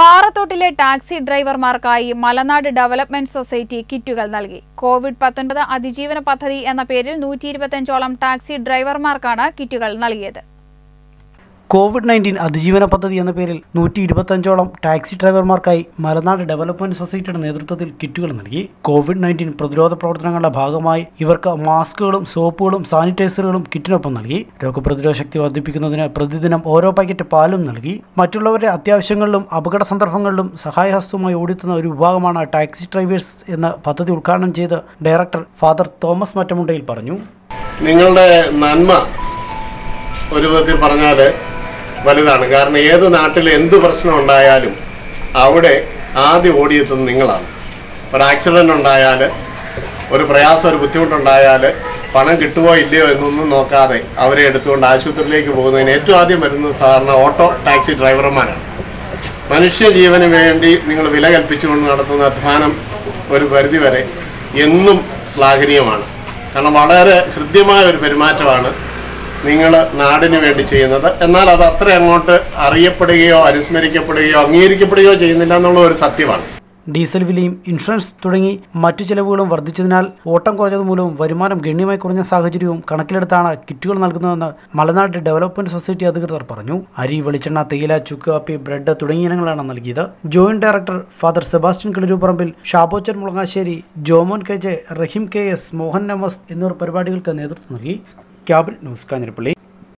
പാറത്തോട്ടിലെ taxi ഡ്രൈവർമാർക്കായി Malanad development society കിറ്റുകൾ നൽകി കോവിഡ് പത്തൊൻപത് അതിജീവന പദ്ധതി എന്ന പേരിൽ നൂറ്റി ഇരുപത്തിയഞ്ചോളം ടാക്സി ഡ്രൈവർമാർക്കാണ് കിറ്റുകൾ നൽകിയത് കോവിഡ് നയൻറ്റീൻ അതിജീവന പദ്ധതി എന്ന പേരിൽ നൂറ്റി ഇരുപത്തഞ്ചോളം ടാക്സി ഡ്രൈവർമാർക്കായി മലനാട് ഡെവലപ്മെന്റ് സൊസൈറ്റിയുടെ നേതൃത്വത്തിൽ കിറ്റുകൾ നൽകി കോവിഡ് നയൻറ്റീൻ പ്രതിരോധ പ്രവർത്തനങ്ങളുടെ ഭാഗമായി ഇവർക്ക് മാസ്കുകളും സോപ്പുകളും സാനിറ്റൈസറുകളും കിറ്റിനൊപ്പം നൽകി രോഗപ്രതിരോധ ശക്തി വർദ്ധിപ്പിക്കുന്നതിന് പ്രതിദിനം ഓരോ പാക്കറ്റ് പാലും നൽകി മറ്റുള്ളവരുടെ അത്യാവശ്യങ്ങളിലും അപകട സന്ദർഭങ്ങളിലും സഹായഹസ്തവുമായി ഓടിത്തുന്ന ഒരു വിഭാഗമാണ് ടാക്സി ഡ്രൈവേഴ്സ് എന്ന പദ്ധതി ഉദ്ഘാടനം ചെയ്ത് ഡയറക്ടർ ഫാദർ തോമസ് മറ്റമുണ്ടയിൽ പറഞ്ഞു നിങ്ങളുടെ നന്മ ഒരു വിധത്തിൽ പറഞ്ഞാൽ വലുതാണ് കാരണം ഏത് നാട്ടിൽ എന്ത് പ്രശ്നം ഉണ്ടായാലും അവിടെ ആദ്യം ഓടിയെത്തുന്നത് നിങ്ങളാണ് ഒരു ആക്സിഡൻ്റ് ഉണ്ടായാൽ ഒരു പ്രയാസം ഒരു ബുദ്ധിമുട്ടുണ്ടായാൽ പണം കിട്ടുമോ ഇല്ലയോ എന്നൊന്നും നോക്കാതെ അവരെ എടുത്തുകൊണ്ട് ആശുപത്രിയിലേക്ക് പോകുന്നതിന് ഏറ്റവും ആദ്യം വരുന്നത് സാധാരണ ഓട്ടോ ടാക്സി ഡ്രൈവർമാരാണ് മനുഷ്യജീവന് വേണ്ടി നിങ്ങൾ വില കൽപ്പിച്ചുകൊണ്ട് നടത്തുന്ന അധ്വാനം ഒരു പരിധിവരെ എന്നും ശ്ലാഘനീയമാണ് കാരണം വളരെ ഹൃദ്യമായ ഒരു പെരുമാറ്റമാണ് നിങ്ങൾ നാടിന് വേണ്ടി ചെയ്യുന്നത് എന്നാൽ അത് അത്ര അങ്ങോട്ട് അറിയപ്പെടുകയോ അനുസ്മരിക്കപ്പെടുകയോ അംഗീകരിക്കപ്പെടുകയോ ചെയ്യുന്നില്ല എന്നുള്ള ഒരു സത്യമാണ് ഡീസൽ വിലയും ഇൻഷുറൻസ് തുടങ്ങി മറ്റു ചെലവുകളും വർദ്ധിച്ചതിനാൽ ഓട്ടം കുറഞ്ഞത് മൂലവും വരുമാനം ഗണ്യമായി കുറഞ്ഞ സാഹചര്യവും കണക്കിലെടുത്താണ് കിറ്റുകൾ നൽകുന്നതെന്ന് മലനാട് ഡെവലപ്മെന്റ് സൊസൈറ്റി അധികൃതർ പറഞ്ഞു അരി വെളിച്ചെണ്ണ തേയില ചുക്ക് കാപ്പി ബ്രെഡ് തുടങ്ങിയ ഇനങ്ങളാണ് നൽകിയത് joint director father Sebastian Kilirooparambil Shabochan Mulangassery Jomon K J Rahim K S Mohan Namas എന്നിവർ പരിപാടികൾക്ക് നേതൃത്വം നൽകി ക്യാബിൻ ന്യൂസ് കാഞ്ഞിരപ്പള്ളി